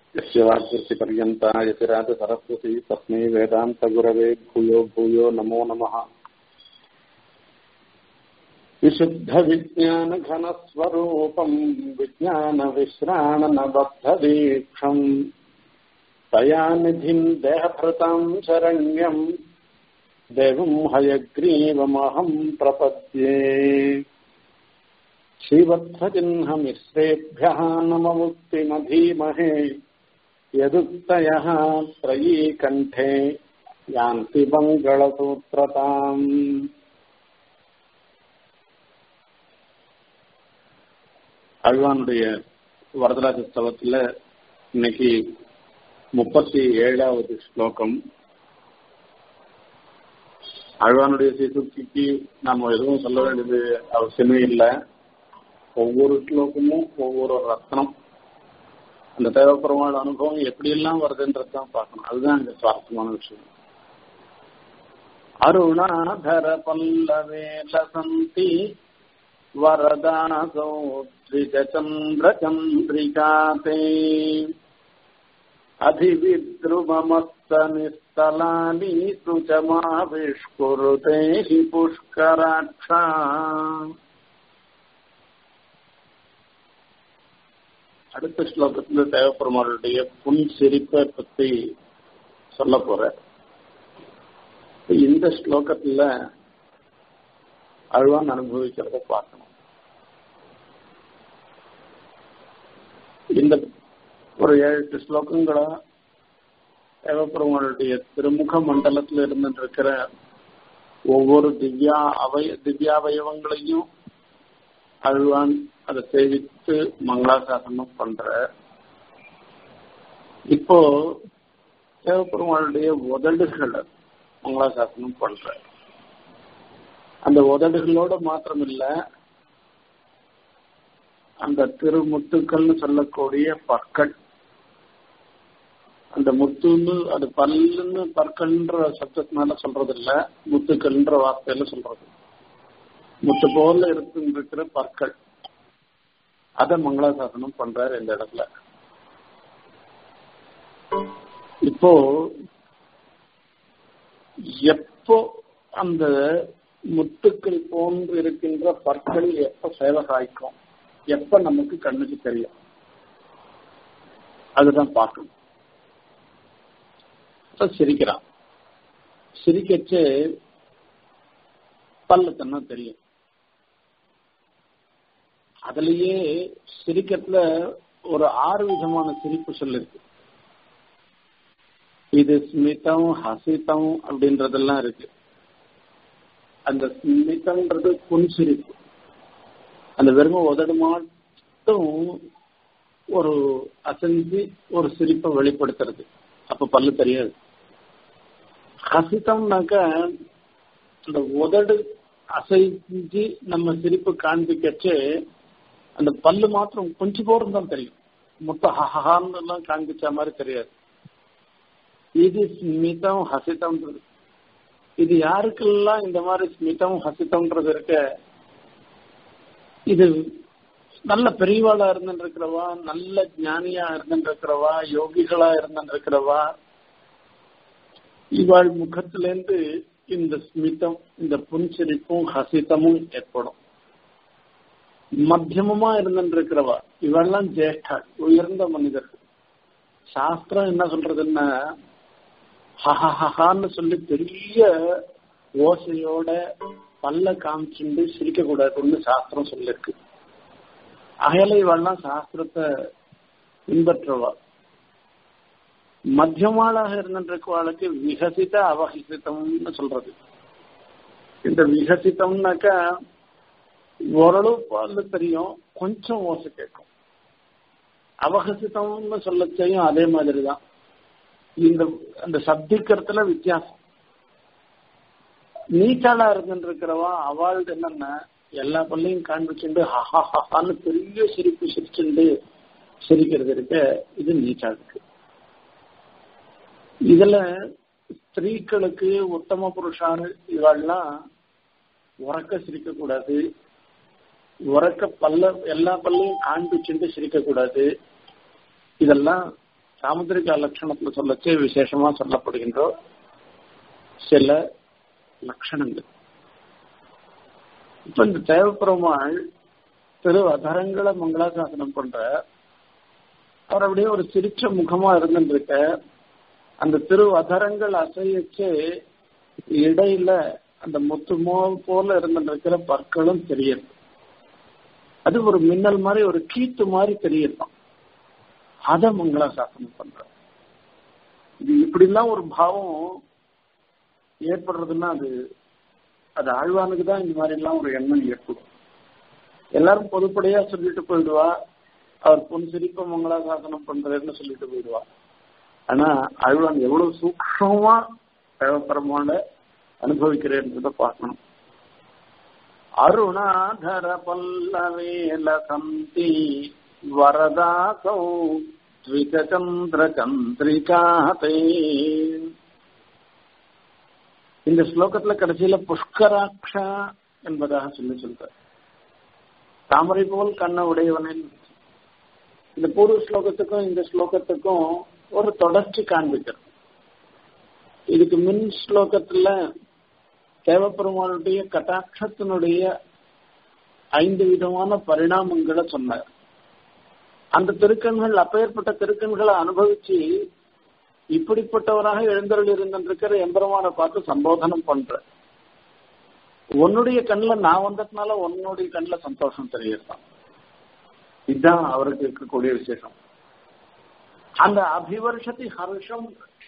यस्य वाक्कृतिपर्यन्ता यतिराज सरस्वती तस्मै वेदान्तगुरवे भूयो भूयो नमो नमः विशुद्धविज्ञानघनस्वरूपम् विज्ञानविश्राणनबद्धदीक्षम् दयानिधिम् देहभृताम् शरण्यम् देवम् हयग्रीवमहम् प्रपद्ये श्रीवत्सचिह्नमिश्रेभ्यः नममुक्तिमधीमहे यदुक्तयः त्रयी कण्ठे यान्ति मङ्गलसूत्रताम् அழ்வானுடைய வரதராஜ ஸ்தலத்துல இன்னைக்கு முப்பத்தி ஏழாவது ஸ்லோகம் அழ்வானுடைய சீசுக்கிக்கு நாம எதுவும் சொல்ல வேண்டியது அவசியமே இல்லை ஒவ்வொரு ஸ்லோகமும் ஒவ்வொரு ரத்னம் அந்த தேவப்பெருமாள் அனுபவம் எப்படியெல்லாம் வருதுன்றது தான் பார்க்கணும் அதுதான் இந்த சுவாரஸ்யமான விஷயம் அருணாதர பல்லவே லசந்தி वरदासौ द्विजचन्द्रचन्द्रिकाते अधिविद्रुममस्तनिस्तलानि सुचमाविष्कुरुते हि पुष्कराक्षा அடுத்த ஸ்லோகத்துல தேவப்பெருமாளுடைய புன் சிரிப்பை பத்தி சொல்ல போற இந்த ஸ்லோகத்துல அழுவான் அனுபவிக்கிறத பார்க்கணும் இந்த ஒரு ஏழு எட்டு ஸ்லோகங்களா தேவப்பெருமானுடைய திருமுக மண்டலத்தில் இருந்துட்டு இருக்கிற ஒவ்வொரு திவ்யா அவய திவ்யாவயவங்களையும் அழுவான் அதை சேவித்து மங்களாசாசனம் பண்ற இப்போ தேவப்பெருமானுடைய உதடுகளை மங்களாசாசனம் பண்ற அந்த உதடுகளோட மாத்திரம் இல்ல அந்த திருமுத்துக்கள்னு சொல்லக்கூடிய பற்கள் அந்த முத்துன்னு அது பல்லுன்னு பற்கள்ன்ற சப்தத்தினால சொல்றது இல்ல முத்துக்கள்ன்ற வார்த்தையில சொல்றது முத்து போல இருக்கிற பற்கள் அத மங்களாசாசனம் பண்றாரு இந்த இடத்துல இப்போ எப்போ அந்த முத்துக்கள் போன்று இருக்கின்ற பற்கள் எப்ப சேவை சாய்க்கும் எப்ப நமக்கு கண்ணுக்கு தெரியும் அதுதான் பார்க்கணும் சிரிக்கிறான் சிரிக்கச்சு பல்லு தன்னா தெரியும் அதுலயே சிரிக்கிறதுல ஒரு ஆறு விதமான சிரிப்பு சொல்லிருக்கு இது ஸ்மிதம் ஹசிதம் அப்படின்றதெல்லாம் இருக்கு அந்த ஸ்மிதம்ன்றது புன்சிரிப்பு அந்த வெறும் உதடு மட்டும் ஒரு அசைஞ்சு ஒரு சிரிப்பை வெளிப்படுத்துறது அப்ப பல்லு தெரியாது ஹசிதம்னாக்க அந்த உதடு அசைஞ்சு நம்ம சிரிப்பு காண்பிக்கச்சு அந்த பல்லு மாத்திரம் கொஞ்சம் போறது தான் தெரியும் மொத்தம் ஹஹான்னு எல்லாம் காண்பிச்ச மாதிரி தெரியாது இது ஸ்மிதம் ஹசிதம்ன்றது இது யாருக்கெல்லாம் இந்த மாதிரி ஸ்மிதம் ஹசிதம்ன்றது இருக்க இது நல்ல பெரியவாளா இருந்துருக்கிறவா நல்ல ஞானியா இருந்துருக்கிறவா யோகிகளா இருந்துருக்கிறவா இவாள் முகத்திலேருந்து இந்த ஸ்மிதம் இந்த புன்சிரிப்பும் ஹசிதமும் ஏற்படும் மத்தியமமா இருந்துருக்கிறவா இவெல்லாம் ஜேஷ்டா உயர்ந்த மனிதர்கள் சாஸ்திரம் என்ன சொல்றதுன்னா ஹஹஹான்னு சொல்லி பெரிய ஓசையோட பல்ல காமிச்சுண்டு சிரிக்க கூடாதுன்னு சாஸ்திரம் சொல்லிருக்கு அகல இவெல்லாம் சாஸ்திரத்தை பின்பற்றுவா மத்தியமாளாக இருந்துருக்கவாளுக்கு விகசித அவகசிதம்னு சொல்றது இந்த விகசிதம்னாக்கா ஓரளவு பல்லு தெரியும் கொஞ்சம் ஓசை கேட்கும் அவகசிதம்னு சொல்லச்சையும் அதே மாதிரி தான் இந்த அந்த சப்திக்கிறதுல வித்தியாசம் நீச்சாளா இருந்துருக்கிறவா அவள்து என்னன்னா எல்லா பள்ளியும் காண்பிச்சுண்டு ஹஹா ஹஹான்னு பெரிய சிரிப்பு சிரிச்சுண்டு சிரிக்கிறது இருக்க இது நீச்சாளுக்கு இதுல ஸ்திரீகளுக்கு உத்தம புருஷாரு இவெல்லாம் உறக்க சிரிக்க கூடாது உறக்க பல்ல எல்லா பல்லையும் காண்பிச்சுட்டு சிரிக்க கூடாது இதெல்லாம் சாமுத்திரிகா லட்சணத்துல சொல்லச்சே விசேஷமா சொல்லப்படுகின்ற சில லட்சணங்கள் இப்ப இந்த தேவப்பெருமாள் திரு அதரங்களை மங்களாசாசனம் பண்ற அவர் அப்படியே ஒரு சிரிச்ச முகமா இருந்துருக்க அந்த திரு அதரங்கள் அசையச்சு இடையில அந்த முத்துமோ போல இருந்துருக்கிற பற்களும் தெரியுது அது ஒரு மின்னல் மாதிரி ஒரு கீத்து மாதிரி தெரியுதான் அத மங்களாசாசனம் பண்ற இது இப்படிலாம் ஒரு பாவம் ஏற்படுறதுன்னா அது அது ஆழ்வானுக்கு தான் இந்த மாதிரி எல்லாம் ஒரு எண்ணம் ஏற்படும் எல்லாரும் பொதுப்படையா சொல்லிட்டு போயிடுவா அவர் பொன் சிரிப்ப மங்களாசாசனம் பண்றதுன்னு சொல்லிட்டு போயிடுவா ஆனா ஆழ்வான் எவ்வளவு சூக்ஷமா தேவப்பரமான அனுபவிக்கிறேன்றத பார்க்கணும் அருணாதர பல்லவேல சந்தி வரதாசௌ த்விகச்சந்திர சந்திரிகாதே இந்த ஸ்லோகத்துல கடைசியில புஷ்கராட்சா என்பதாக சொல்லி சொல்ற தாமரை போல் கண்ண உடையவனின் இந்த பூர்வ ஸ்லோகத்துக்கும் இந்த ஸ்லோகத்துக்கும் ஒரு தொடர்ச்சி காண்பிக்கிறது இதுக்கு மின் ஸ்லோகத்துல தேவப்பெருமானுடைய கட்டாட்சத்தினுடைய ஐந்து விதமான பரிணாமங்களை சொன்னார் அந்த திருக்கண்கள் அப்பேற்பட்ட திருக்கண்களை அனுபவிச்சு இப்படிப்பட்டவராக எழுந்தருள் இருந்திருக்கிற எம்பெருமானை பார்த்து சம்போதனம் பண்ற உன்னுடைய கண்ணில் நான் வந்ததுனால உன்னுடைய கண்ணில் சந்தோஷம் தெரியுதான் இதுதான் அவருக்கு இருக்கக்கூடிய விசேஷம் அந்த அபிவர்ஷத்தி ஹர்ஷம்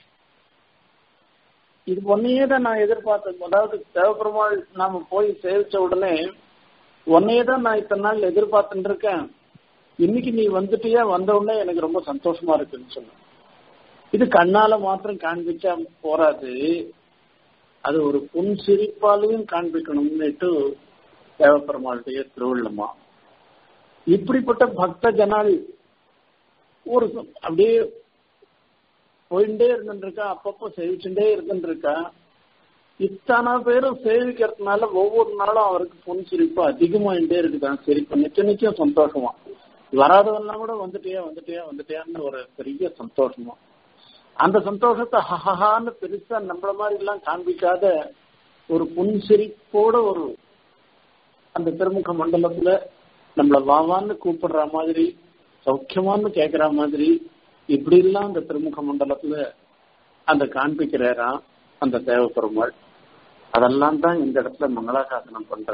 இது ஒன்னையே தான் நான் எதிர்பார்த்தேன் அதாவது தேவப்பெருமாள் நாம போய் சேவிச்ச உடனே ஒன்னையே தான் நான் இத்தனை நாள் எதிர்பார்த்துட்டு இருக்கேன் இன்னைக்கு நீ வந்துட்டியா வந்த உடனே எனக்கு ரொம்ப சந்தோஷமா இருக்குன்னு சொன்ன இது கண்ணால மாத்திரம் காண்பிச்சா போராது அது ஒரு புன் சிரிப்பாலையும் காண்பிக்கணும்னுட்டு தேவப்பெருமாளுடைய திருவள்ளமா இப்படிப்பட்ட பக்த ஜனால் ஒரு அப்படியே போயிட்டே இருந்துருக்கா அப்பப்போ சேவிச்சுட்டே இருந்துருக்கா இத்தனை பேரும் சேவிக்கிறதுனால ஒவ்வொரு நாளும் அவருக்கு பொன் சிரிப்பு அதிகமாயிட்டே இருக்குதான் சிரிப்பு நிச்சயம் நிச்சயம் சந்தோஷமா வராதவெல்லாம் கூட வந்துட்டியா வந்துட்டியா வந்துட்டியான்னு ஒரு பெரிய சந்தோஷமா அந்த சந்தோஷத்தை ஹஹான்னு பெருசா நம்மள மாதிரி எல்லாம் காண்பிக்காத ஒரு புன்சிரிப்போட ஒரு அந்த திருமுக மண்டலத்துல நம்மள வாவான்னு கூப்பிடுற மாதிரி சௌக்கியமான்னு கேக்குற மாதிரி இப்படி எல்லாம் அந்த திருமுக மண்டலத்துல அந்த காண்பிக்கிறாராம் அந்த தேவப்பெருமாள் அதெல்லாம் தான் இந்த இடத்துல மங்களாசாசனம் பண்ற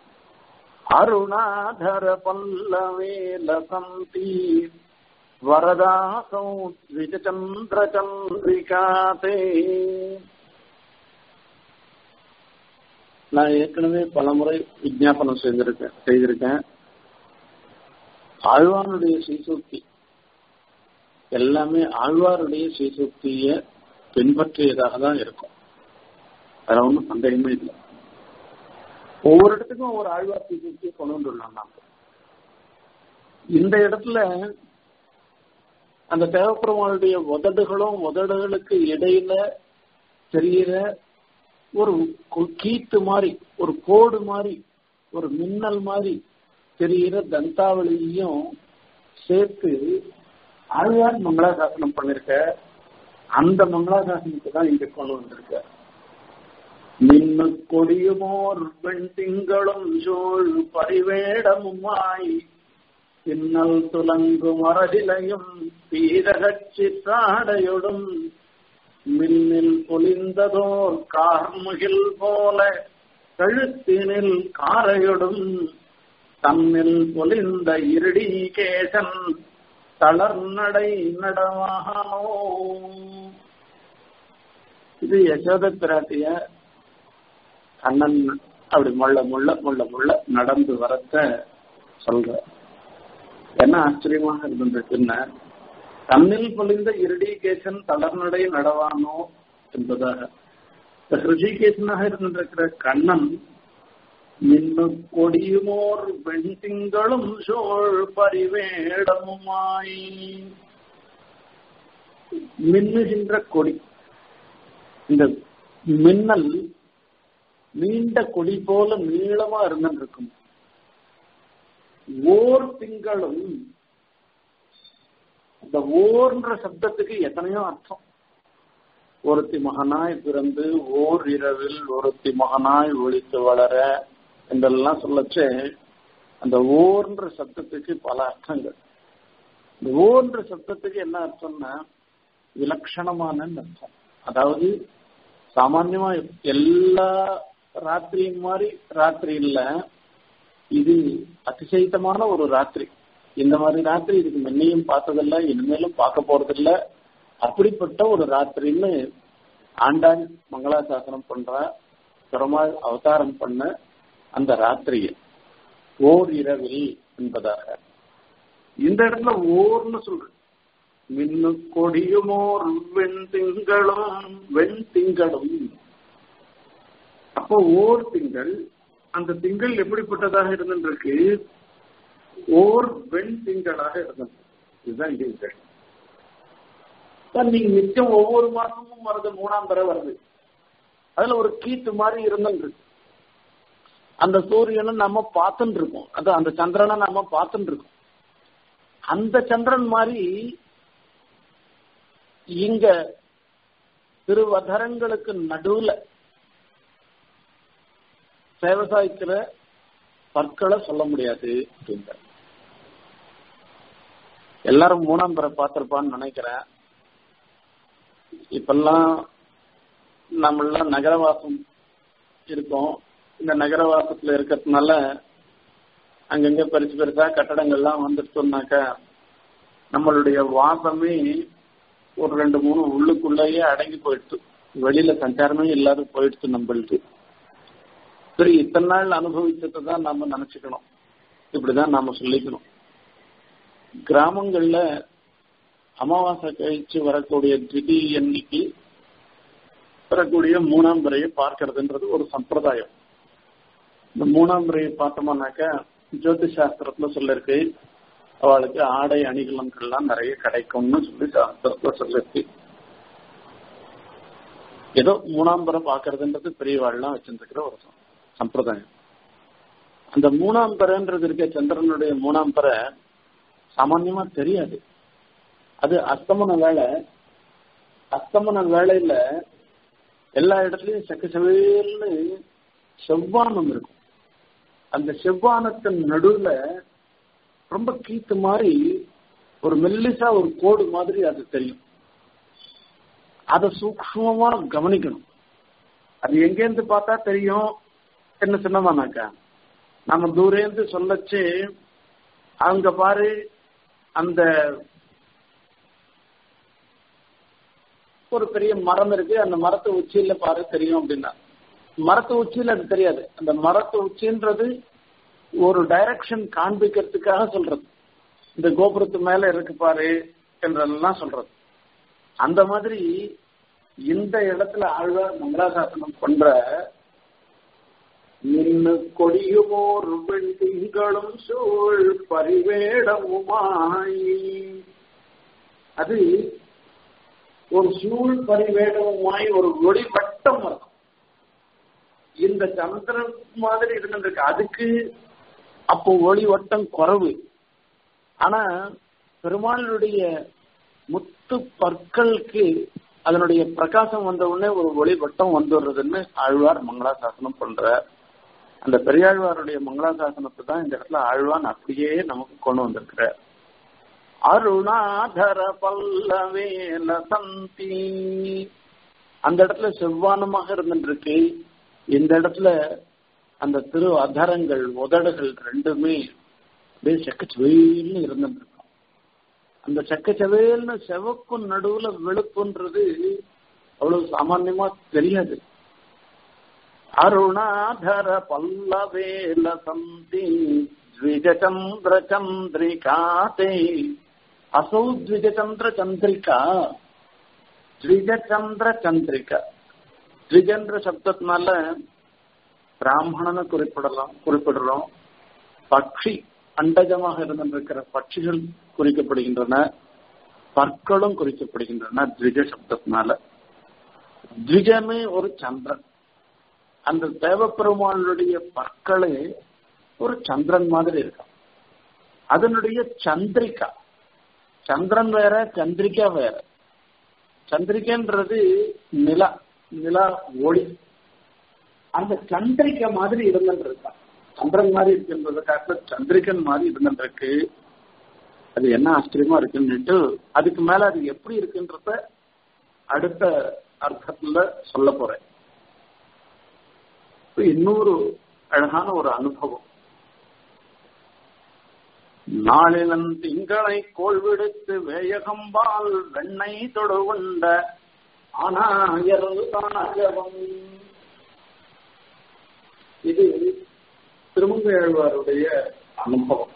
அருணாதர பல்லவேல சந்தி வரதாசௌ த்விஜச்சந்திர சந்திரிகாதே நான் ஏற்கனவே பலமுறை விஜாபனம் செய்திருக்கேன் செய்திருக்கேன் ஆழ்வானுடைய சீசூக்தி எல்லாமே ஆழ்வாருடைய சீசூக்திய பின்பற்றியதாக தான் இருக்கும் அதுல ஒன்றும் சந்தேகமே இல்லை ஒவ்வொரு இடத்துக்கும் ஒவ்வொரு ஆழ்வார் சீசூக்தியை கொண்டு வந்துள்ளோம் நாம இந்த இடத்துல அந்த தேவப்பெருமாளுடைய உதடுகளும் உதடுகளுக்கு இடையில தெரிகிற ஒரு கீத்து மாதிரி ஒரு கோடு மாதிரி ஒரு மின்னல் மாதிரி தெரிகிற தந்தாவளியையும் சேர்த்து ஆழ்வார் மங்களாசாசனம் பண்ணிருக்க அந்த மங்களாசாசனத்தை தான் இங்க கொண்டு வந்திருக்க மின்னு கொடியுமோர் வெண் திங்களும் சூழ் பரிவேடமுமாய் பின்னல் துலங்கும் அரசிலையும் பீரகச்சி தாடையொடும் மின்னில் பொலிந்ததோர் கார்முகில் போல கழுத்தினில் காரையொடும் தம்மில் பொலிந்த இருடி கேசன் தளர்நடை நடவானோ இது யசோத பிராட்டிய கண்ணன் அப்படி முள்ள முள்ள முள்ள முள்ள நடந்து வரத்த சொல்ற என்ன ஆச்சரியமாக இருந்திருக்குன்னா தன்னில் பொழிந்த இருடிகேசன் தளர்நடை நடவானோ என்பதாக ஹிருஷிகேசனாக இருந்திருக்கிற கண்ணன் மின்னு கொடியுமோர் வெண்திங்களும் சோழ் பரிவேடமுமாய் மின்னுகின்ற கொடி இந்த மின்னல் நீண்ட கொடி போல நீளமா இருந்திருக்கும் ஓர் திங்களும் இந்த ஓர்ன்ற சப்தத்துக்கு எத்தனையோ அர்த்தம் ஒருத்தி மகனாய் பிறந்து ஓர் இரவில் ஒருத்தி மகனாய் ஒழித்து வளர என்றெல்லாம் சொல்லச்சு அந்த ஓர்ன்ற சப்தத்துக்கு பல அர்த்தங்கள் இந்த ஓன்ற சப்தத்துக்கு என்ன அர்த்தம்னா விலட்சணமான அர்த்தம் அதாவது சாமான்யமா எல்லா ராத்திரியும் மாதிரி ராத்திரி இல்ல இது அதிசயித்தமான ஒரு ராத்திரி இந்த மாதிரி ராத்திரி இதுக்கு முன்னையும் பார்த்ததில்ல இனிமேலும் பார்க்க போறதில்ல அப்படிப்பட்ட ஒரு ராத்திரின்னு ஆண்டாள் மங்களாசாசனம் பண்ற பெருமாள் அவதாரம் பண்ண அந்த ராத்திரியில் ஓர் இரவில் என்பதாக இந்த இடத்துல ஓர்னு சொல்ற மின்னு கொடியுமோர் வெண் திங்களும் வெண் திங்களும் அப்போ ஓர் திங்கள் அந்த திங்கள் எப்படிப்பட்டதாக இருந்திருக்கு ஓர் வெண் திங்களாக இருந்தது இதுதான் இங்க விஷயம் நீங்க நிச்சயம் ஒவ்வொரு மாசமும் வருது மூணாம் தர வருது அதுல ஒரு கீத்து மாதிரி இருந்துருக்கு அந்த சூரியனை நம்ம பார்த்துட்டு இருக்கோம் அது அந்த சந்திரனை நம்ம பார்த்துட்டு இருக்கோம் அந்த சந்திரன் மாதிரி இங்க திருவதரங்களுக்கு நடுவுல விவசாயத்துல பற்களை சொல்ல முடியாது அப்படின்ற எல்லாரும் மூணாம் பெற பார்த்திருப்பான்னு நினைக்கிறேன் இப்பெல்லாம் நம்மளாம் நகரவாசம் இருக்கோம் இந்த நகரவாசத்துல இருக்கிறதுனால அங்கங்க பெருசு பெருசா கட்டடங்கள்லாம் வந்துட்டோம்னாக்கா நம்மளுடைய வாசமே ஒரு ரெண்டு மூணு உள்ளுக்குள்ளேயே அடங்கி போயிடுச்சு வெளியில சஞ்சாரமே இல்லாத போயிடுச்சு நம்மளுக்கு சரி இத்தனை நாள் அனுபவிச்சதை தான் நாம நினைச்சுக்கணும் இப்படிதான் நாம சொல்லிக்கணும் கிராமங்கள்ல அமாவாசை கழிச்சு வரக்கூடிய திதி எண்ணிக்கை வரக்கூடிய மூணாம் பிறையை பார்க்கறதுன்றது ஒரு சம்பிரதாயம் இந்த மூணாம் பிறையை பார்த்தோம்னாக்கா ஜோதிஷ் சாஸ்திரத்துல சொல்லிருக்கு அவளுக்கு ஆடை அணிகலன்கள்லாம் நிறைய கிடைக்கும்னு சொல்லி சாஸ்திரத்துல சொல்லிருக்கு ஏதோ மூணாம் பிறை பாக்குறதுன்றது பெரியவாள்லாம் வச்சிருக்கிற ஒரு சம்பிரதாயம் அந்த மூணாம் பிறைன்றது இருக்க சந்திரனுடைய மூணாம் பிறை சாமான்யமா தெரியாது அது அஸ்தமன வேலை அஸ்தமன வேலையில எல்லா இடத்துலயும் செக்க செவேல்னு செவ்வானம் இருக்கும் அந்த செவ்வானத்தின் நடுவுல ரொம்ப கீத்து மாதிரி ஒரு மெல்லிசா ஒரு கோடு மாதிரி அது தெரியும் அதை சூக்மமா கவனிக்கணும் அது எங்கேருந்து பார்த்தா தெரியும் என்ன சின்னமானாக்கா நம்ம தூரேந்து சொல்லச்சு அங்க பாரு அந்த ஒரு பெரிய மரம் இருக்கு அந்த மரத்து உச்சியில பாரு தெரியும் அப்படின்னா மரத்து உச்சியில அது தெரியாது அந்த மரத்து உச்சின்றது ஒரு டைரக்ஷன் காண்பிக்கிறதுக்காக சொல்றது இந்த கோபுரத்து மேல இருக்கு பாரு என்றெல்லாம் சொல்றது அந்த மாதிரி இந்த இடத்துல ஆழ்வார் மங்களாசாசனம் பண்ற நின்னு கொடியுமோர் வெண்டிங்களும் சூழ் பரிவேடமுமாய் அது ஒரு சூழ் பரிவேடமுமாய் ஒரு ஒளி வட்டம் இருக்கும் இந்த சந்திரன் மாதிரி இருந்திருக்கு அதுக்கு அப்போ ஒளி வட்டம் குறைவு ஆனா பெருமாளுடைய முத்து பற்களுக்கு அதனுடைய பிரகாசம் வந்த உடனே ஒரு ஒளி வட்டம் வந்துடுறதுன்னு ஆழ்வார் மங்களாசாசனம் பண்ற அந்த பெரியாழ்வாருடைய மங்களாசாசனத்தை தான் இந்த இடத்துல ஆழ்வான் அப்படியே நமக்கு கொண்டு வந்திருக்கிற அருணாதர பல்லவேல சந்தி அந்த இடத்துல செவ்வானமாக இருந்துருக்கு இந்த இடத்துல அந்த திரு அதரங்கள் உதடுகள் ரெண்டுமே அப்படியே செக்கச்சுவேல்னு இருந்துருக்கும் அந்த செக்கச்சவேல்னு செவக்கும் நடுவுல வெளுப்புன்றது அவ்வளவு சாமான்யமா தெரியாது அருணாதர பல்லவேல சந்தி த்விஜச்சந்திர சந்திரிகாதே அசௌ த்விஜச்சந்திர சந்திரிகா த்விஜச்சந்திர சந்திரிகா த்விஜன்ற சப்தத்தினால பிராமணனை குறிப்பிடலாம் குறிப்பிடுறோம் பக்ஷி அண்டஜமாக இருந்திருக்கிற பட்சிகள் குறிக்கப்படுகின்றன பற்களும் குறிக்கப்படுகின்றன த்விஜ சப்தத்தினால த்விஜமே ஒரு சந்திரன் அந்த தேவப்பெருமானுடைய பற்களே ஒரு சந்திரன் மாதிரி இருக்கும் அதனுடைய சந்திரிகா சந்திரன் வேற சந்திரிகா வேற சந்திரிகைன்றது நிலா நிலா ஒளி அந்த சந்திரிகை மாதிரி இருந்துட்டு இருக்கா சந்திரன் மாதிரி இருக்கின்றத காட்டில சந்திரிகன் மாதிரி இருந்துட்டு இருக்கு அது என்ன ஆச்சரியமா இருக்குன்னுட்டு அதுக்கு மேல அது எப்படி இருக்குன்றத அடுத்த அர்த்தத்துல சொல்ல போறேன் இன்னொரு அழகான ஒரு அனுபவம் நாளிலன் திங்களை கோள் விடுத்து வேயகம்பால் வெண்ணெய் தொடுவுண்ட ஆனாயரும் இது திருமங்கையாழ்வாருடைய அனுபவம்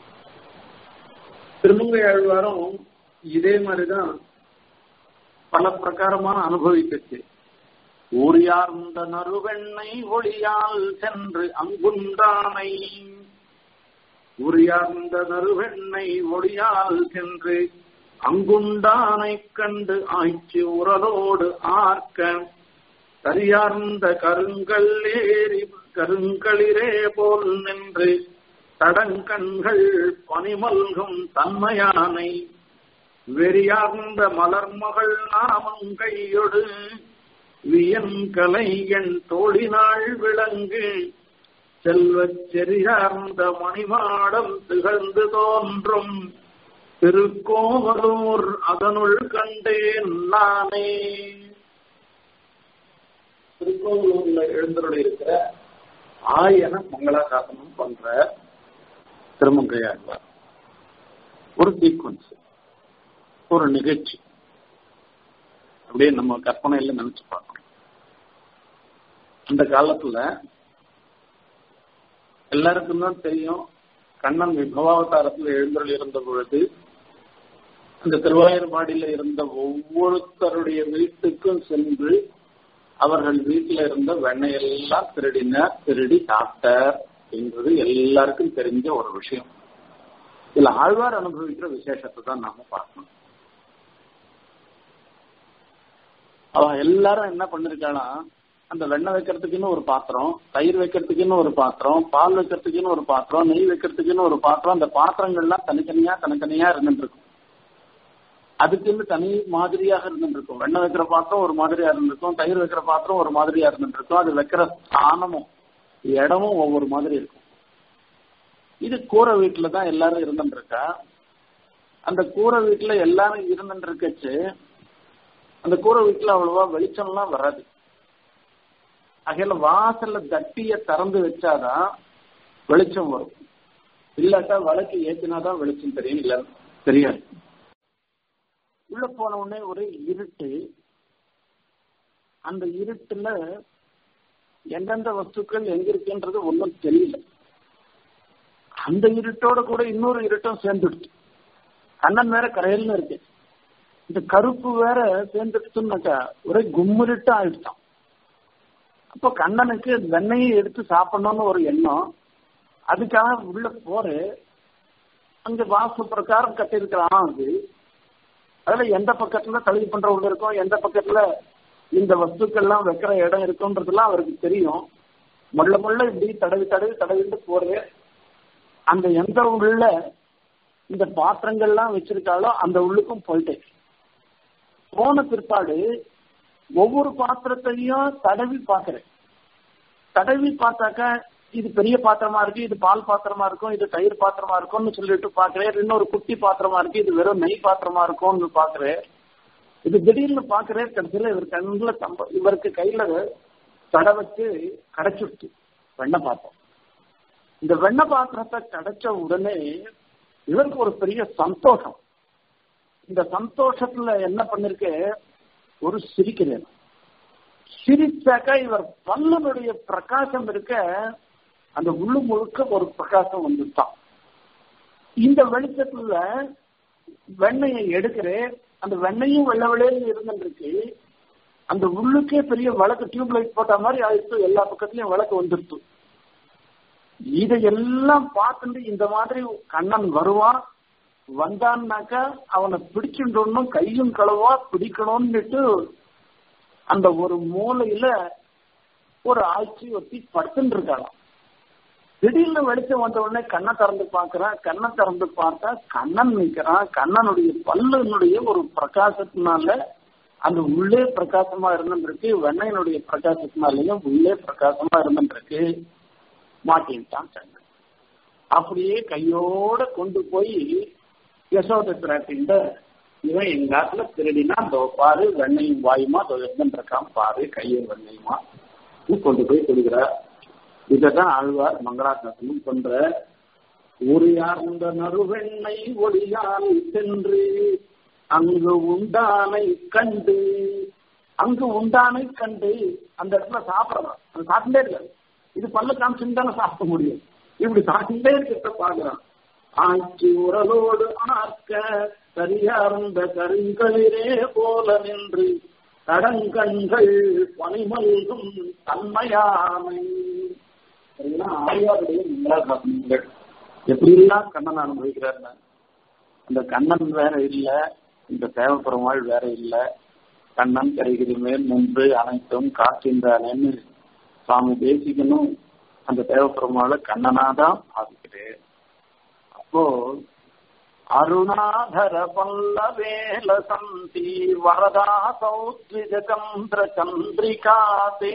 திருமங்கையாழ்வாரும் இதே மாதிரிதான் பல பிரகாரமான அனுபவிக்கச்சு ஊரியார்ந்த நறுவெண்ணை ஒளியால் சென்று அங்குண்டானை உரியார்ந்த நறுவெண்ணை ஒளியால் சென்று அங்குண்டானை கண்டு ஆய்ச்சி உரலோடு ஆர்க்க கரியார்ந்த கருங்கல் ஏறி கருங்களிரே போல் நின்று தடங்கண்கள் பனிமல்கும் தன்மையானை வெறியார்ந்த மலர்மகள் நாமங்கையொடு வியன்கலை என் தோழினாள் விளங்கு செல்வச் செறியார்ந்த மணிமாடம் திகழ்ந்து தோன்றும் திருக்கோவலூர் அதனுள் கண்டேன் நானே திருக்கோவலூர்ல எழுந்தருடைய இருக்கிற ஆயன மங்களாசாசனம் பண்ற திருமங்கையாழ்வார் ஒரு சீக்வன்ஸ் ஒரு நிகழ்ச்சி அப்படியே நம்ம கற்பனையில நினைச்சு பார்க்கணும் அந்த காலத்துல எல்லாருக்கும் தான் தெரியும் கண்ணன் விபவாவதாரத்தில் எழுந்தருள் இருந்த பொழுது அந்த திருவாயூர்பாடியில இருந்த ஒவ்வொருத்தருடைய வீட்டுக்கும் சென்று அவர்கள் வீட்டில இருந்த வெண்ணையெல்லாம் திருடினார் திருடி சாப்பிட்டார் என்பது எல்லாருக்கும் தெரிஞ்ச ஒரு விஷயம் இதுல ஆழ்வார் அனுபவிக்கிற விசேஷத்தை தான் நாம பார்க்கணும் அவ எல்லாரும் என்ன பண்ணிருக்கானா அந்த வெண்ணெய் வைக்கிறதுக்குன்னு ஒரு பாத்திரம் தயிர் வைக்கிறதுக்குன்னு ஒரு பாத்திரம் பால் வைக்கிறதுக்குன்னு ஒரு பாத்திரம் நெய் வைக்கிறதுக்குன்னு ஒரு பாத்திரம் அந்த பாத்திரங்கள்லாம் தனித்தனியா தனித்தனியா இருந்துட்டு இருக்கும் அதுக்குன்னு தனி மாதிரியாக இருந்துட்டு இருக்கும் வெண்ணெய் வைக்கிற பாத்திரம் ஒரு மாதிரியா இருந்திருக்கும் தயிர் வைக்கிற பாத்திரம் ஒரு மாதிரியா இருந்துட்டு இருக்கும் அது வைக்கிற ஸ்தானமும் இடமும் ஒவ்வொரு மாதிரி இருக்கும் இது கூரை வீட்டுல தான் எல்லாரும் இருந்துட்டு இருக்கா அந்த கூரை வீட்டுல எல்லாரும் இருந்துட்டு இருக்கச்சு அந்த கூரை வீட்டுல அவ்வளவா வெளிச்சம்லாம் வராது அகையில வாசல்ல தட்டிய திறந்து வச்சாதான் வெளிச்சம் வரும் இல்லாட்டா வழக்கு ஏத்தினாதான் வெளிச்சம் தெரியும் இல்ல தெரியாது உள்ள போன உடனே ஒரு இருட்டு அந்த இருட்டுல எந்தெந்த வஸ்துக்கள் எங்க இருக்குன்றது ஒன்றும் தெரியல அந்த இருட்டோட கூட இன்னொரு இருட்டும் சேர்ந்துடுச்சு கண்ணன் வேற கரையல்னு இருக்கு இந்த கருப்பு வேற சேர்ந்துடுச்சுன்னாக்கா ஒரே கும்மிருட்டு ஆயிடுச்சான் அப்போ கண்ணனுக்கு வெண்ணையை எடுத்து சாப்பிடணும்னு ஒரு எண்ணம் அதுக்காக உள்ள போரு அங்க வாசு பிரகாரம் கட்டியிருக்கிறான் அது அதுல எந்த பக்கத்துல கழுவி பண்ற உள்ள இருக்கும் எந்த பக்கத்துல இந்த வஸ்துக்கள்லாம் வைக்கிற இடம் இருக்குன்றதுலாம் அவருக்கு தெரியும் முள்ள முள்ள இப்படி தடவி தடவி தடவிட்டு போரு அந்த எந்த உள்ள இந்த பாத்திரங்கள்லாம் வச்சிருக்காளோ அந்த உள்ளுக்கும் போயிட்டேன் போன பிற்பாடு ஒவ்வொரு பாத்திரத்தையும் தடவி பார்க்கிறேன் தடவி பார்த்தாக்கா இது பெரிய பாத்திரமா இருக்கு இது பால் பாத்திரமா இருக்கும் இது தயிர் பாத்திரமா இருக்கும்னு சொல்லிட்டு பாக்குறேன் இன்னொரு குட்டி பாத்திரமா இருக்கு இது வெறும் நெய் பாத்திரமா இருக்கும்னு பாக்குறேன் இது திடீர்னு பாக்குறேன் கடைசியில இவர் கண்ணுல தம்ப இவருக்கு கையில தட வச்சு கடைச்சுட்டு வெண்ணெய் பாத்திரம் இந்த வெண்ணெய் பாத்திரத்தை கிடைச்ச உடனே இவருக்கு ஒரு பெரிய சந்தோஷம் இந்த சந்தோஷத்துல என்ன பண்ணிருக்கு ஒரு சிரிக்கிறேன் சிரிச்சாக்கா இவர் பல்லனுடைய பிரகாசம் இருக்க அந்த உள்ளு முழுக்க ஒரு பிரகாசம் வந்துட்டான் இந்த வெளிச்சத்துல வெண்ணையை எடுக்கிறேன் அந்த வெண்ணையும் வெள்ள வெள்ளையில இருந்துருக்கு அந்த உள்ளுக்கே பெரிய விளக்கு டியூப் லைட் போட்ட மாதிரி ஆயிடுச்சு எல்லா பக்கத்துலயும் விளக்கு வந்துருச்சு இதையெல்லாம் பார்த்துட்டு இந்த மாதிரி கண்ணன் வருவான் வந்தான்னாக்கா அவனை பிடிச்சுட்டோம்னும் கையும் களவா பிடிக்கணும்னுட்டு அந்த ஒரு மூலையில ஒரு ஆட்சி ஒத்தி படுத்துட்டு இருக்காளாம் திடீர்னு வெளிச்சம் வந்த உடனே கண்ணை திறந்து பார்க்கறான் கண்ணை திறந்து பார்த்தா கண்ணன் நிக்கிறான் கண்ணனுடைய பல்லுனுடைய ஒரு பிரகாசத்தினால அந்த உள்ளே பிரகாசமா இருந்துருக்கு வெண்ணையினுடைய பிரகாசத்தினாலையும் உள்ளே பிரகாசமா இருந்துருக்கு மாட்டின்ட்டான் கண்ணன் அப்படியே கையோட கொண்டு போய் யசோத பிராட்டின்ற இவன் எங்க ஆத்துல திருடினா அதோ பாரு வெண்ணையும் வாயுமா அதோ இருக்கான் பாரு கையும் வெண்ணையுமா கொண்டு போய் கொடுக்குறார் இதான் ஆழ்வார் மங்களாசாசனம் பண்ற உரியார்ந்த நறுவெண்ணை ஒளியால் சென்று அங்கு உண்டானை கண்டு அங்கு உண்டானை கண்டு அந்த இடத்துல சாப்பிடலாம் அது சாப்பிட்டே இருக்காது இது பல்ல காமிச்சுன்னு தானே சாப்பிட முடியும் இப்படி சாப்பிட்டே இருக்கிறத பாக்குறான் ஆட்சி உரலோடு ஆக்க சரியார்ந்த கருங்களிலே போல நின்று கடங்கண்கள் பனிமல்கும் தன்மையாமை ஆழ்வாருடைய மங்களாசாசனங்கள் எப்படிலாம் கண்ணன் அனுபவிக்கிறார் அந்த கண்ணன் வேற இல்ல இந்த தேவப்பெருமாள் வேற இல்ல கண்ணன் கரைகிற மேல் நின்று அனைத்தும் காக்கின்றானேன்னு சுவாமி தேசிகனும் அந்த தேவப்பெருமாளை கண்ணனாதான் பாதிக்கிறேன் அப்போ அருணாதர பல்லவேல சந்தி வரதா சௌத்விஜ சந்திர சந்திரிகாதே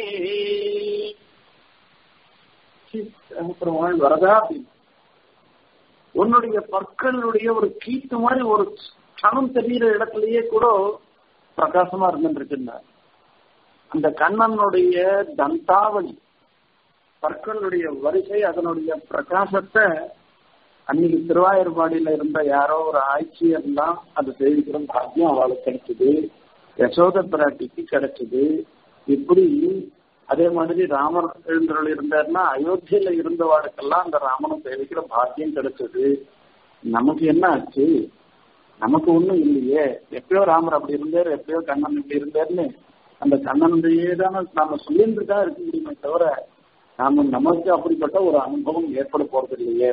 பெருமாள் வரதா அப்படின்னு உன்னுடைய பற்களுடைய ஒரு கீத்து மாதிரி ஒரு கணம் தெரிகிற இடத்துலயே கூட பிரகாசமா இருந்துருக்குன்னார் அந்த கண்ணனுடைய தந்தாவளி பற்களுடைய வரிசை அதனுடைய பிரகாசத்தை அன்னைக்கு திருவாயூர்பாடியில இருந்த யாரோ ஒரு ஆட்சியர்லாம் அது தெரிவிக்கிற பாக்கியம் அவளுக்கு கிடைச்சது யசோத பிராட்டிக்கு கிடைச்சது இப்படி அதே மாதிரி ராமர் எழுந்தருள் இருந்தாருன்னா அயோத்தியில இருந்தவாளுக்கெல்லாம் அந்த ராமனும் சேவிக்கிற பாக்கியம் கிடைச்சது நமக்கு என்ன ஆச்சு நமக்கு ஒண்ணும் இல்லையே எப்பயோ ராமர் அப்படி இருந்தாரு எப்பயோ கண்ணன் இப்படி இருந்தாருன்னு அந்த கண்ணனுடையே தானே நாம சொல்லிட்டு தான் இருக்க முடியுமே தவிர நாம நமக்கு அப்படிப்பட்ட ஒரு அனுபவம் ஏற்பட போறது இல்லையே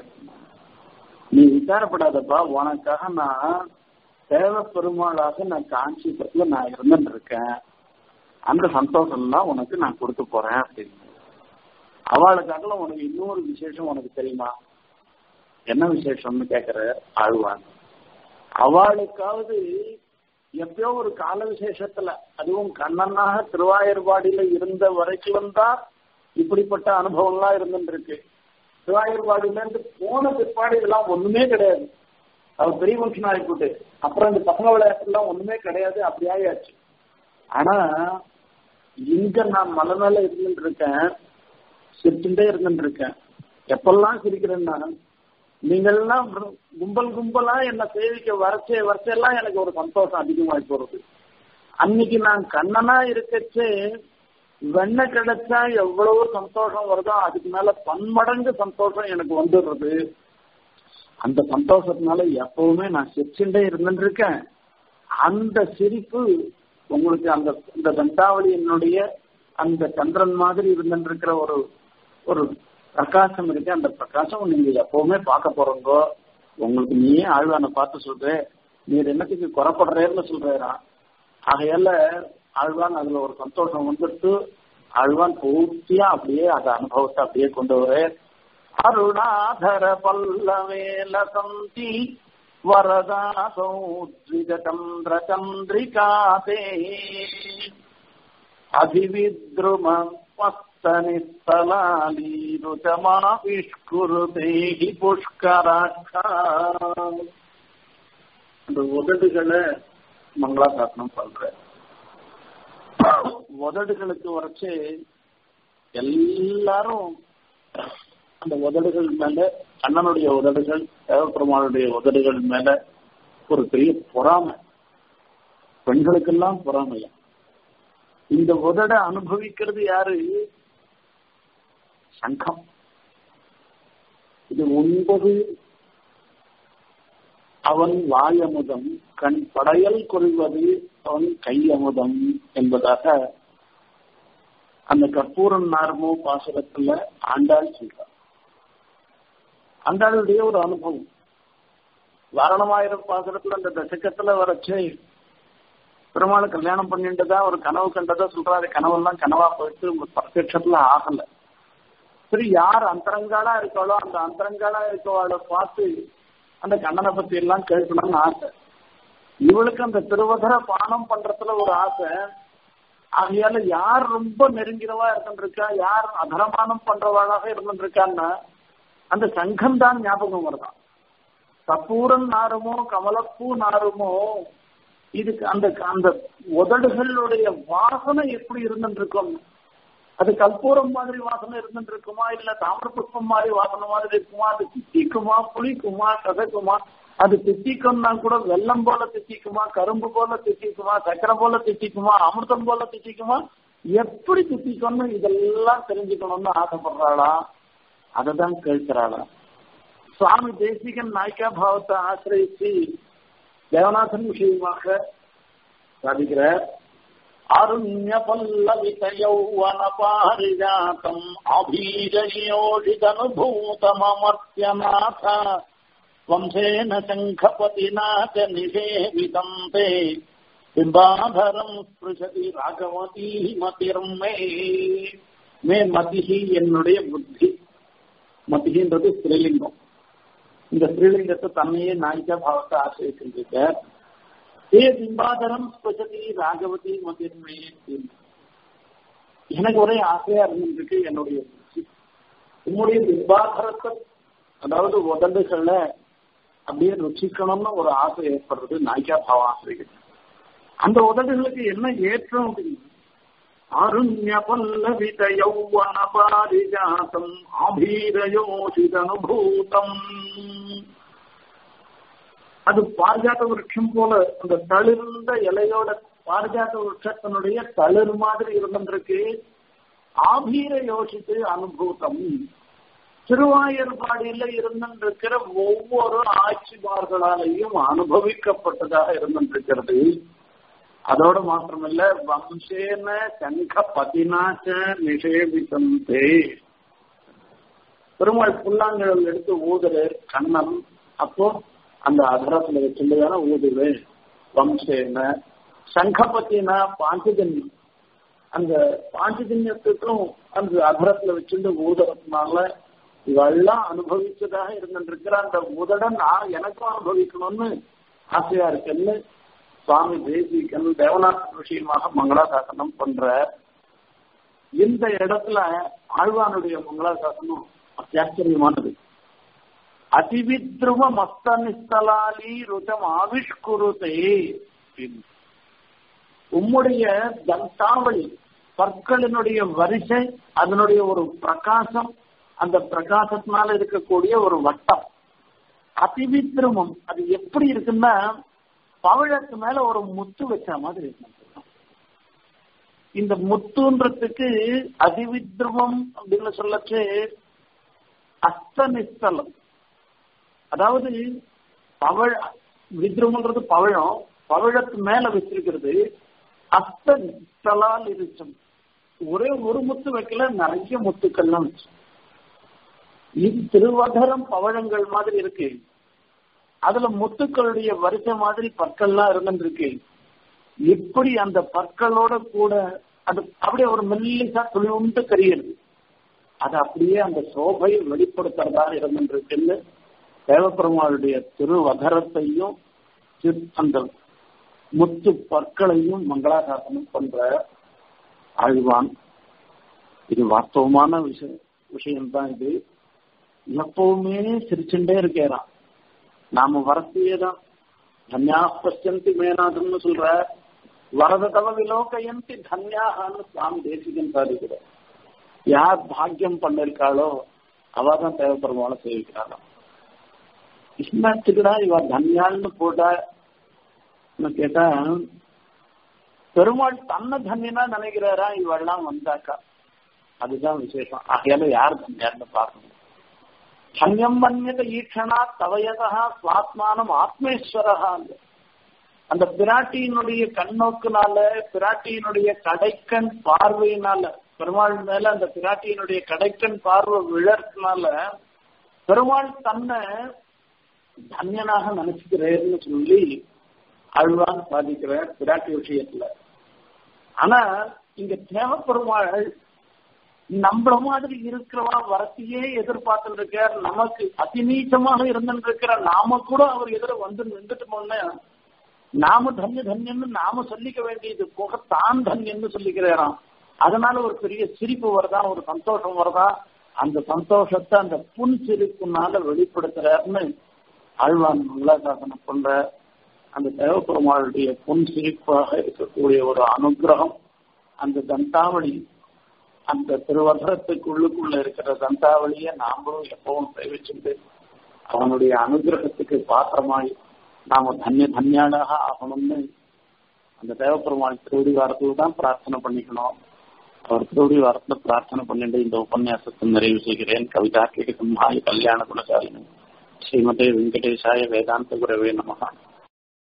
நீ விசாரப்படாதப்பா உனக்காக நான் தேவ பெருமாளாக நான் காஞ்சிபுரத்துல நான் இருந்துட்டு இருக்கேன் அந்த சந்தோஷம்லாம் உனக்கு நான் கொடுக்க போறேன் அப்படின்னு அவளுக்காக உனக்கு இன்னொரு விசேஷம் உனக்கு தெரியுமா என்ன விசேஷம்னு கேக்குற ஆழ்வான் அவளுக்காவது எப்பயோ ஒரு கால விசேஷத்துல அதுவும் கண்ணனாக திருவாயூர்பாடியில இருந்த வரைக்கும் தான் இப்படிப்பட்ட அனுபவம்லாம் இருந்துருக்கு திருவாயூர்பாடியில இருந்து போன பிற்பாடு இதெல்லாம் ஒண்ணுமே கிடையாது அவர் பெரிய மனுஷன் ஆகிப்போட்டு அப்புறம் இந்த பசங்க விளையாட்டுலாம் ஒண்ணுமே கிடையாது அப்படி ஆயாச்சு ஆனா இங்க நான் மலை மேல இருந்துட்டு இருக்கேன் சிரிச்சுட்டே இருந்துட்டு இருக்கேன் எப்பெல்லாம் சிரிக்கிறேன்னா நீங்கள்லாம் கும்பல் கும்பலா என்ன சேவிக்க வரைச்சே வரைச்செல்லாம் எனக்கு ஒரு சந்தோஷம் அதிகமாகி போறது அன்னைக்கு நான் கண்ணனா இருக்கச்சே வெண்ண கிடைச்சா எவ்வளவு சந்தோஷம் வருதோ அதுக்கு மேல பன்மடங்கு சந்தோஷம் எனக்கு வந்துடுறது அந்த சந்தோஷத்தினால எப்பவுமே நான் சிரிச்சுட்டே இருந்துட்டு இருக்கேன் அந்த சிரிப்பு உங்களுக்கு அந்த இந்த தண்டாவளி என்னுடைய அந்த சந்திரன் மாதிரி இருந்துட்டு இருக்கிற ஒரு ஒரு பிரகாசம் இருக்கு அந்த பிரகாசம் நீங்க எப்பவுமே பார்க்க போறோங்க உங்களுக்கு நீயே ஆழ்வானை பார்த்து சொல்ற நீர் என்னத்துக்கு குறப்படுறேன்னு சொல்றா ஆகையால ஆழ்வான் அதுல ஒரு சந்தோஷம் வந்துட்டு ஆழ்வான் பூர்த்தியா அப்படியே அந்த அனுபவத்தை அப்படியே கொண்டு வர அருணாதர பல்லவேல சந்தி வரதா சௌத்விஜ சந்திர சந்திரிகாதே அபிவித்ரும மஸ்தனிஸ்தலாலீருதமாவிஷ்குருதேகி புஷ்கராட்சா அந்த உதடுகளை மங்களாசாசனம் பண்ற உதடுகளுக்கு வரைச்சு எல்லாரும் அந்த உதடுகள் மேல அண்ணனுடைய உதடுகள் தேவப்பெருமானுடைய உதடுகள் மேல ஒரு பெரிய பொறாமை பெண்களுக்கெல்லாம் பொறாமையா இந்த உதட அனுபவிக்கிறது யாரு சங்கம் இது ஒன்பது அவன் வாய் அமுதம் கண் படையல் கொள்வது அவன் கை அமுதம் என்பதாக அந்த கற்பூரம் நார்மோ பாசுரத்துல ஆண்டாள் சொல்றார் ஆண்டாளுடைய ஒரு அனுபவம் வாரணமாயிரம் பாசுரத்துல அந்த தசக்கத்துல வரச்சே பெருமாளை கல்யாணம் பண்ணிட்டுதான் ஒரு கனவு கண்டதா சொல்றாரு கனவெல்லாம் கனவா போயிட்டு பிரத்யட்சத்துல ஆகல சரி யார் அந்தரங்காலா இருக்காளோ அந்த அந்தரங்காலா இருக்கவாளை பார்த்து அந்த கண்ணனை பத்தி எல்லாம் கேட்கணும்னு ஆசை இவளுக்கு அந்த திருவதர பானம் பண்றதுல ஒரு ஆசை ஆகையால யார் ரொம்ப நெருங்கினவா இருந்துருக்கா யார் அதரமானம் பண்றவாளாக இருந்துருக்கான்னா அந்த சங்கம் தான் ஞாபகம் வருதான் கப்பூரன் நாருமோ கமலப்பூ நாருமோ இதுக்கு அந்த அந்த உதடுகளுடைய வாசனை எப்படி இருந்துருக்கும் அது கற்பூரம் மாதிரி வாசனை இருந்துட்டு இருக்குமா இல்ல தாமிர புஷ்பம் மாதிரி வாசனை மாதிரி இருக்குமா அது தித்திக்குமா புளிக்குமா கதக்குமா அது தித்திக்கும்னா கூட வெள்ளம் போல தித்திக்குமா கரும்பு போல தித்திக்குமா சக்கரை போல தித்திக்குமா அமிர்தம் போல தித்திக்குமா எப்படி தித்திக்கும்னு இதெல்லாம் தெரிஞ்சுக்கணும்னு ஆசைப்படுறாளா அதை தான் கேட்கிறாளா சுவாமி தேசிகன் நாய்க்கா பாவத்தை ஆசிரியச்சு தேவநாதன் விஷயமாக சாதிக்கிறார் அருண்ய பல்லவித யௌவன பாரிஜாத்தம் அபீரயோஷிதனுபூதமர்த்தியநாத வம்சேன சங்கபதினா ச நிஷேவிதம் தே பிம்பாதரம் ஸ்பிருஷதி ராகவதி மதிர்மே மே மதிஹி என்னுடைய புத்தி மதிகின்றது ஸ்ரீலிங்கம் இந்த ஸ்ரீலிங்கத்தை தன்னையே நாயிகா பாவத்தை ஆசிரியக்கின்றிருக்க ஏ பிம்பாதரம் ஸ்பெஷலி ராகவதி மதிர்மே எனக்கு ஒரே ஆசையா இருந்திருக்கு என்னுடைய புத்தி உன்னுடைய பிம்பாதரத்தை அதாவது உதண்டுகள்ல அப்படியே ருச்சிக்கணும்னு ஒரு ஆசை ஏற்படுறது நாய்க்கா பாவம் ஆசிரியர் அந்த உதடுகளுக்கு என்ன ஏற்றம் அப்படின்னு அருண்ய பல்லவித யௌவன பாரிஜாதம் அபீரயோஷிதனுபூதம் அது பாரிஜாத விருட்சம் போல அந்த தளிர்ந்த இலையோட பாரிஜாத விருட்சத்தினுடைய தளிர் மாதிரி இருந்திருக்கு ஆபீர யோசித்து அனுபூதம் திருவாயூர்பாடியில இருந்திருக்கிற ஒவ்வொரு ஆட்சிமார்களாலையும் அனுபவிக்கப்பட்டதாக இருந்திருக்கிறது அதோட மாத்திரமல்ல வம்சேன சங்க பதினாச்ச நிஷேபித்தந்தே பெருமாள் புல்லாங்கழல் எடுத்து ஊதுறார் கண்ணன் அப்போ அந்த அதரத்துல வச்சுதானே ஊதுது வம்சேன சங்கபத்தினா பாஞ்சஜன்யம் அந்த பாஞ்சஜன்யத்துக்கும் அந்த அதரத்துல வச்சுட்டு ஊதுறதுனால இவெல்லாம் அனுபவிச்சதாக இருந்துருக்கிற அந்த உதட நான் எனக்கும் அனுபவிக்கணும்னு ஆசையா இருக்குன்னு சுவாமி தேசிகன் தேவநாத் விஷயமாக மங்களாசாசனம் பண்ற இந்த இடத்துல ஆழ்வானுடைய மங்களாசாசனம் அத்தியாச்சரியமானது அதிவித்ருவ மஸ்தனிஸ்தலாலி ருதம் ஆவிஷ்குருதே உம்முடைய தந்தாவளி பற்களினுடைய வரிசை அதனுடைய ஒரு பிரகாசம் அந்த பிரகாசத்தினால இருக்கக்கூடிய ஒரு வட்டம் அதிவித்ருமம் அது எப்படி இருக்குன்னா பவழத்து மேல ஒரு முத்து வச்ச மாதிரி இருக்கு இந்த முத்துன்றதுக்கு அதிவித்ருவம் அப்படின்னு சொல்லச்சு அஸ்தனிஸ்தலம் அதாவது பவழ வித்ருமன்றது பவழம் பவழத்து மேல வச்சிருக்கிறது அஸ்தலால் இருக்கும் ஒரே ஒரு முத்து வைக்கல நிறைய முத்துக்கள்லாம் வச்சு இது திருவதரம் பவழங்கள் மாதிரி இருக்கு அதுல முத்துக்களுடைய வரிசை மாதிரி பற்கள்லாம் இருந்துருக்கு எப்படி அந்த பற்களோட கூட அது அப்படியே ஒரு மெல்லிசா துளி உண்டு தெரியுது அது அப்படியே அந்த சோபையை வெளிப்படுத்துறதா இருந்துருக்குன்னு தேவப்பெருமாளுடைய திருவதரத்தையும் அந்த முத்து பற்களையும் மங்களாசாசனம் பண்ற ஆழ்வான் இது வாஸ்தவமான விஷயம் விஷயம்தான் இது எப்பவுமே சிரிச்சுட்டே இருக்கேறான் நாம வரத்தையே தான் தன்யா பசியந்தி மேனாதுன்னு சொல்ற வரத தவ விலோகயந்தி தன்யாகான்னு சுவாமி தேசிகன் சாதிக்கிற யார் பாக்கியம் பண்ணிருக்காளோ அவ தான் தேவைப்படுவாள சேவிக்கிறாளோ என்னத்துக்குடா இவ தன்யாள்னு போட்டா கேட்டா பெருமாள் தன்னை தன்யனா நினைக்கிறாரா இவெல்லாம் வந்தாக்கா அதுதான் விசேஷம் ஆகையால யார் தன்யார்னு பார்க்கணும் தன்யம் மன்யத ஈக்ஷணா தவயதா சுவாத்மானம் ஆத்மேஸ்வரகா அந்த பிராட்டியினுடைய கண்ணோக்குனால பிராட்டியினுடைய கடைக்கண் பார்வையினால பெருமாள் மேல அந்த பிராட்டியினுடைய கடைக்கண் பார்வை விழறதுனால பெருமாள் தன்னை தன்யனாக நினைச்சுக்கிறேன்னு சொல்லி அழ்வான் சாதிக்கிறார் பிராட்டி விஷயத்துல ஆனா இங்க தேவ பெருமாள் நம்மள மாதிரி இருக்கிறவா வரத்தையே எதிர்பார்த்துட்டு இருக்கார் நமக்கு அதிநீச்சமாக இருந்துட்டு இருக்கிற நாம கூட அவர் எதிர வந்து நின்றுட்டோம்னா நாம தன்ய தன்யன்னு நாம சொல்லிக்க வேண்டியது போக தான் தன்யன்னு சொல்லிக்கிறாராம் அதனால ஒரு பெரிய சிரிப்பு வருதா ஒரு சந்தோஷம் வருதா அந்த சந்தோஷத்தை அந்த புன் சிரிப்புனால வெளிப்படுத்துறாருன்னு ஆழ்வான் மங்களாசாசனம் பண்ற அந்த தேவப்பெருமாளுடைய பொன் சிரிப்பாக இருக்கக்கூடிய ஒரு அனுகிரகம் அந்த தந்தாவளி அந்த திருவசரத்துக்குள்ளுக்குள்ள இருக்கிற தந்தாவளியை நாமளும் எப்பவும் சேவிச்சுட்டு அவனுடைய அனுகிரகத்துக்கு பாத்திரமாய் நாம தன்ய தன்யாளாக ஆகணும்னு அந்த தேவப்பெருமாள் திருவடி வாரத்தில் தான் பிரார்த்தனை பண்ணிக்கணும் அவர் திருவடி வாரத்துல பிரார்த்தனை பண்ணிட்டு இந்த உபன்யாசத்தை நிறைவு செய்கிறேன் கவிதா கேட்கும் கல்யாண குணசாலினி ஸ்ரீமதே வெங்கடேசாய வேதாந்த குரவே நமகா